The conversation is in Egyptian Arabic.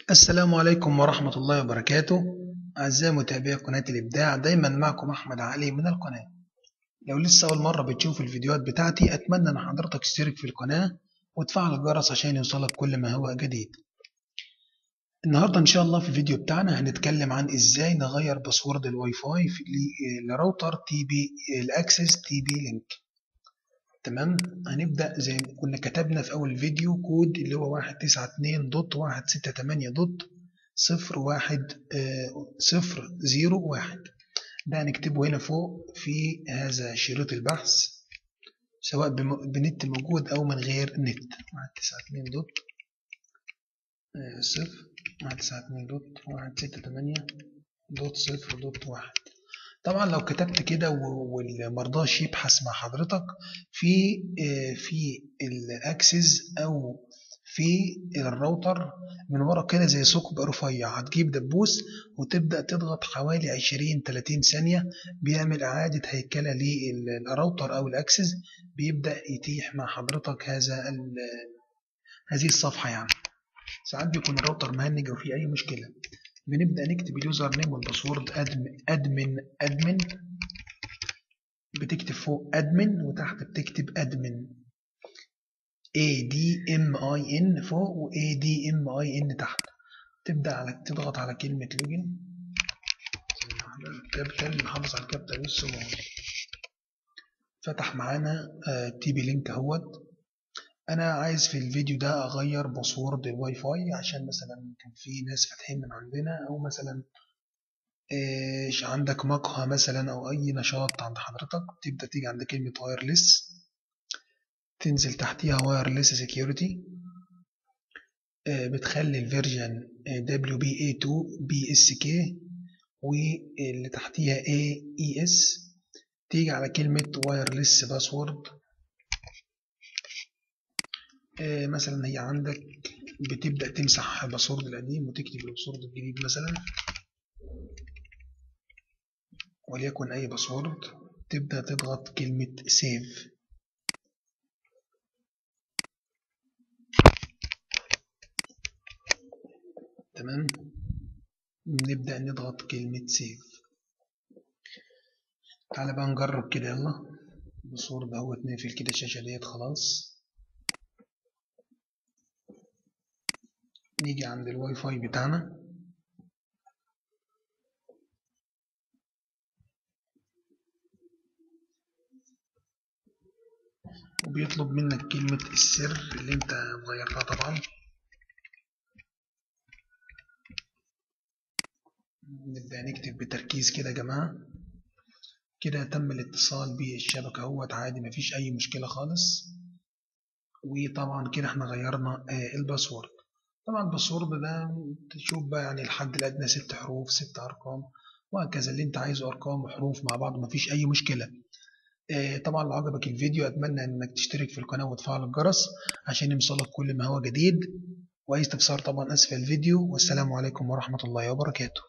السلام عليكم ورحمة الله وبركاته أعزائي متابعي قناة الإبداع دايما معكم أحمد علي من القناة لو لسه أول مرة بتشوف الفيديوهات بتاعتي أتمنى أن حضرتك تشترك في القناة وتفعل الجرس عشان يوصلك كل ما هو جديد النهاردة إن شاء الله في الفيديو بتاعنا هنتكلم عن إزاي نغير باسورد الواي فاي لراوتر تي بي الأكسس تي بي لينك تمام هنبدأ زي ما كنا كتبنا في أول فيديو كود اللي هو واحد تسعة اتنين دوت واحد ستة تمانية دوت صفر واحد صفر زيرو واحد ده هنكتبه هنا فوق في هذا شريط البحث سواء بنت موجود أو من غير نت واحد تسعة اتنين دوت صفر واحد تسعة اتنين دوت واحد ستة تمانية دوت صفر دوت واحد طبعا لو كتبت كده والمرضاش يبحث مع حضرتك في في الاكسس او في الراوتر من ورا كده زي ثقب رفيع هتجيب دبوس وتبدا تضغط حوالي 20 30 ثانيه بيعمل اعاده هيكله للراوتر او الاكسس بيبدا يتيح مع حضرتك هذا هذه الصفحه يعني ساعات بيكون الراوتر مهنج او في اي مشكله بنبدأ نكتب اليوزر نيم والباسورد ادمن ادمن ادمن بتكتب فوق ادمن وتحت بتكتب ادمن A D M I N فوق و A D M I N تحت تبدأ على تضغط على كلمة لوجن كابيتال نحافظ على الكابيتال والسمول فتح معانا تي بي لينك اهوت انا عايز في الفيديو ده اغير باسورد الواي فاي عشان مثلا كان في ناس فاتحين من عندنا او مثلا إيش عندك مقهى مثلا او اي نشاط عند حضرتك تبدا تيجي عند كلمه وايرلس تنزل تحتيها وايرلس سكيورتي بتخلي الفيرجن WBA2 BSK واللي تحتيها AES تيجي على كلمة وايرلس باسورد مثلا هي عندك بتبدأ تمسح الباسورد القديم وتكتب الباسورد الجديد مثلا وليكن أي باسورد تبدأ تضغط كلمة سيف تمام نبدأ نضغط كلمة سيف تعالى بقى نجرب كده يلا الباسورد اهوت نقفل كده الشاشة ديت خلاص نيجي عند الواي فاي بتاعنا وبيطلب منك كلمة السر اللي انت غيرتها طبعا نبدأ نكتب بتركيز كده يا جماعة كده تم الاتصال بالشبكة اهوت عادي مفيش أي مشكلة خالص وطبعا كده احنا غيرنا الباسورد طبعا الباسورد ده تشوف بقى يعني الحد الأدنى ست حروف ست أرقام وهكذا اللي أنت عايزه أرقام وحروف مع بعض مفيش أي مشكلة طبعا لو عجبك الفيديو أتمنى إنك تشترك في القناة وتفعل الجرس عشان يوصلك كل ما هو جديد وأي استفسار طبعا أسفل الفيديو والسلام عليكم ورحمة الله وبركاته